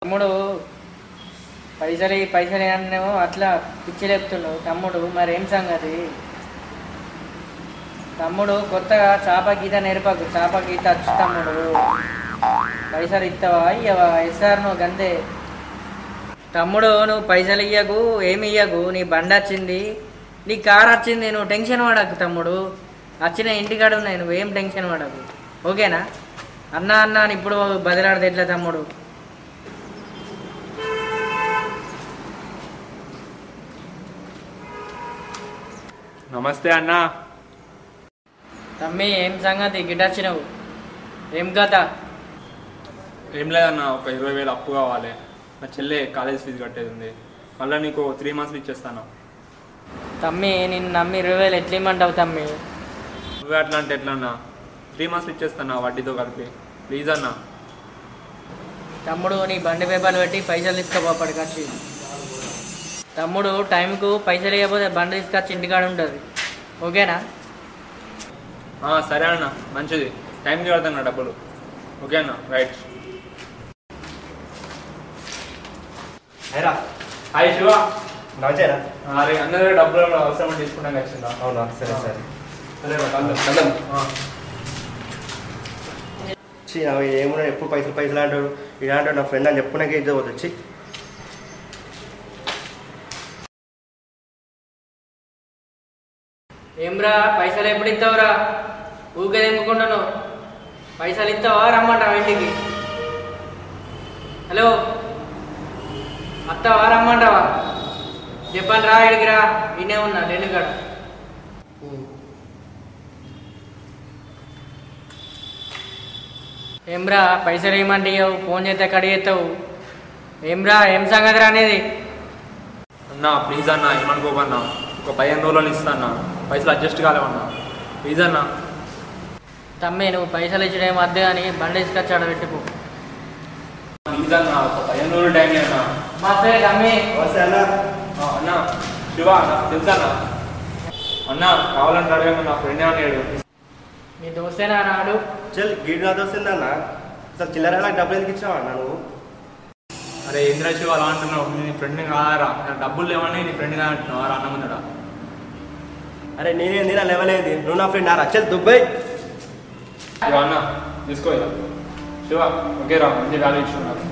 తమ్ముడు పైసలు పైసలు అన్నేమో అట్లా పిచ్చి లేపుతున్నావు తమ్ముడు మరి ఏం సంగతి తమ్ముడు కొత్తగా చేప గీత నేర్పకు చేప గీత వచ్చు తమ్ముడు పైసలు ఇస్తావా ఇయ్యవా ఎస్ఆర్ నువ్వు గంతే తమ్ముడు నువ్వు పైసలు ఇయ్యకు ఏమి ఇయ్యకు నీ బండి వచ్చింది నీ కార్ వచ్చింది నువ్వు టెన్షన్ పడకు తమ్ముడు వచ్చిన ఇంటికాడ ఉన్నాయి నువ్వేం టెన్షన్ పడకు ఓకేనా అన్నా అన్నా అని ఇప్పుడు బదిలాడదు ఎట్లా తమ్ముడు నమస్తే అన్న తమ్మి ఏం సంగతి గిటొచ్చినావు ఏం కథ ఏం లేదన్న ఒక ఇరవై వేలు అప్పు కావాలి నా చెల్లె కాలేజ్ ఫీజు కట్టేది ఉంది మళ్ళీ నీకు త్రీ మంత్స్లో ఇచ్చేస్తాను తమ్మి నిన్ను నమ్మి ఇరవై వేలు ఎట్లా ఇమ్మంటావు తమ్మి నువ్వే అట్లా అంటే ఎట్లా అన్న త్రీ మంత్స్లో ఇచ్చేస్తాను వడ్డీతో కలిపి ప్లీజ్ అన్న తమ్ముడు నీ బండి పేపర్లు పెట్టి పైసలు తీసుకోపోపాడు ఖర్చు తమ్ముడు టైంకు పైసలు ఇవ్వకపోతే బండి తీసుకొచ్చి ఇంటికాడ ఉంటుంది ఓకేనా ఆ, సరే అన్న మంచిది టైంకి కడతాను డబ్బులు ఓకే అన్న రైట్ అయిరా హాయ్ శివ నవ్వుచారా అరే అందరూ డబ్బులు ఏమైనా అవసరం తీసుకుంటాం వచ్చిందా అవునా సరే సరే సరే కలుద్దాం. కలుద్దాం. ఆ. ఛీ, అవి ఏమున్నా ఎప్పుడు పైసలు పైసలు అంటాడు ఇలాంటి నా ఫ్రెండ్ అని చెప్పుకున్నాకే ఇద్దరు పోతుంది వచ్చి ఏమ్రా పైసలు ఎప్పుడు ఇస్తావురా ఊకే తెంపుకుంటాను పైసలు ఇస్తావా రమ్మంటావా ఇంటికి హలో అత్తావా రమ్మంటావా చెప్పండి రా ఇడికి రా వినే ఉన్నా రెండు కాడ ఏమ్రా పైసలు ఏమంటే ఇవ్వవు ఫోన్ చేస్తే కడిగేస్తావు ఏమ్రా ఏం సంగతి రా అనేది అన్న ప్లీజ్ అన్న ఏమనుకోకన్నా ఒక పదిహేను రోజులు ఇస్తాను పైసలు అడ్జస్ట్ కాలేమన్నా ప్లీజ్ అన్న తమ్మి నువ్వు పైసలు ఇచ్చడం వద్దు అని బండి తీసుకొచ్చి ఆడ పెట్టుకో ప్లీజ్ అన్న ఒక పదిహేను రోజులు టైం అన్న మస్తే తమ్మి వస్తే అన్న ఆ, అన్న శివ అన్న తెలుసా అన్న అన్న కావాలంటే అడగండి నా ఫ్రెండ్ అన్నాడు నీ దోస్తేనా నాడు చల్ గీడు నాతో వస్తుంది అన్న అసలు చిల్లర నాకు డబ్బులు ఎందుకు ఇచ్చావు అన్న నువ్వు అరే ఇంద్ర శివ అలా అంటున్నావు నీ ఫ్రెండ్ కాదారా నా డబ్బులు లేవని నీ ఫ్రెండ్ గా అంటున్నావు రా అన్న ముందట అరే నేనేంది నా లెవెల్ ఏంది నువ్వు నా ఫ్రెండ్ ఆరా చల్ దుబాయ్ శివ అన్న తీసుకో ఇలా. శివ ఓకే రా మంచి వాల్యూ ఇచ్చుకున్నారు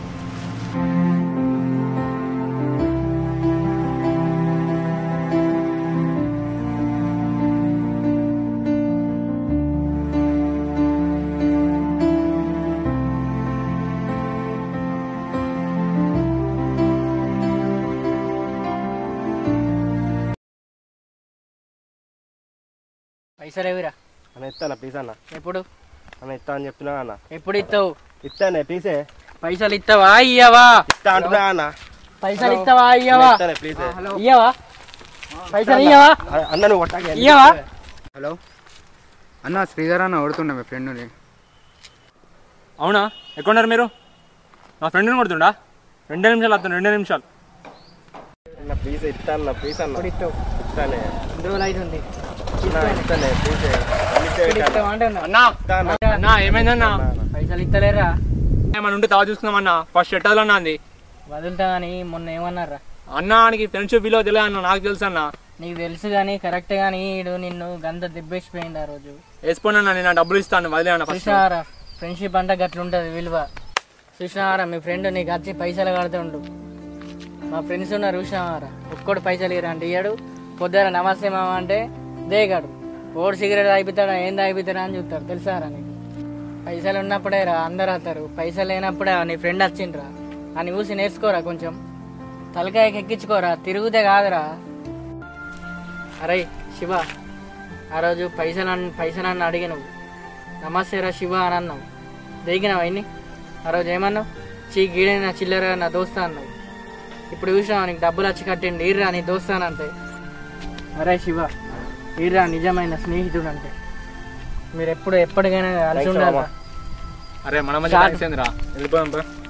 పైసలు ఏవిరా అన్న ఇస్తాను ప్లీజ్ అన్న ఎప్పుడు అన్న ఇస్తా అని చెప్తున్నా అన్న ఎప్పుడు ఇస్తావు ఇస్తానే ప్లీజే పైసలు ఇస్తావా ఇయ్యవా ఇస్తా అంటున్నా అన్న పైసలు ఇస్తావా ఇయ్యవా ఇస్తానే ప్లీజే ఇయ్యవా పైసలు ఇయ్యవా అన్న నువ్వు కొట్టాకే ఇయ్యవా హలో అన్న శ్రీధర్ అన్న కొడుతుండే మీ ఫ్రెండ్ని అవునా ఎక్కడున్నారు మీరు నా ఫ్రెండ్ని కొడుతుండా రెండే నిమిషాలు వస్తాను రెండే నిమిషాలు అన్న ప్లీజ్ ఇస్తా అన్న ప్లీజ్ అన్న ఇప్పుడు ఇస్తావు ఇస్తానే రెండు రోజులు అవుతుంది అన్న ఇస్తానే ప్లీజే అన్ని ఇప్పుడు చేయటం. ఇస్తావా అంటున్నా అన్నా ఇస్తా అన్న. అన్నా ఏమైందన్నా పైసలు ఇస్తలేరా మన ఉంటే తావ చూసుకుందామన్నా ఫస్ట్ ఎట్టాలో అన్నా అంది వదులుతా అని మొన్న ఏమన్నారా అన్నానికి ఫ్రెండ్షిప్ విలువ తెలియదు అన్న నాకు తెలుసు అన్న నీకు తెలుసు కానీ కరెక్ట్ గానీ ఈడు నిన్ను గంత దెబ్బేసిపోయింది ఆ రోజు వేసుకోండి అన్న నేను ఆ డబ్బులు ఇస్తాను వదిలే అన్న ఫస్ట్ చూసినారా ఫ్రెండ్షిప్ అంటే గట్లుంటది విలువ చూసినారా మీ ఫ్రెండ్ నీకు వచ్చి పైసలు కడుతుండు మా ఫ్రెండ్స్ ఉన్నారు చూసినారా ఒక్కడు పైసలు ఇరా అంటే ఇయ్యాడు పొద్దున నమస్తే మామ అంటే దేగాడు ఓడి సిగరెట్ తాగిపోతాడా ఏం తాగిపోతాడా అని చూస్తాడు తెలుసారా నీకు పైసలు ఉన్నప్పుడే రా అందరు వస్తారు పైసలు లేనప్పుడే నీ ఫ్రెండ్ వచ్చిండ్రా అని చూసి నేర్చుకోరా కొంచెం తలకాయకి ఎక్కించుకోరా తిరుగుతే కాదురా అరే శివ ఆ రోజు పైసలు అన్ పైసలు అని అడిగినావు నమస్తే రా శివ అని అన్నావు దిగినావు అన్ని ఆ రోజు ఏమన్నావు చీ గీడే నా చిల్లర నా దోస్తా అన్నావు ఇప్పుడు చూసినావు నీకు డబ్బులు వచ్చి కట్టిండి ఈర్రా నీ దోస్తాను అంతే అరే శివ ఈర్రా నిజమైన స్నేహితుడు అంటే మీరు ఎప్పుడు ఎప్పటికైనా కలిసి Thanks, ఉండాలి మామ. అరే మన మధ్య Start. థాంక్స్ ఏందిరా వెళ్ళిపోదాం బా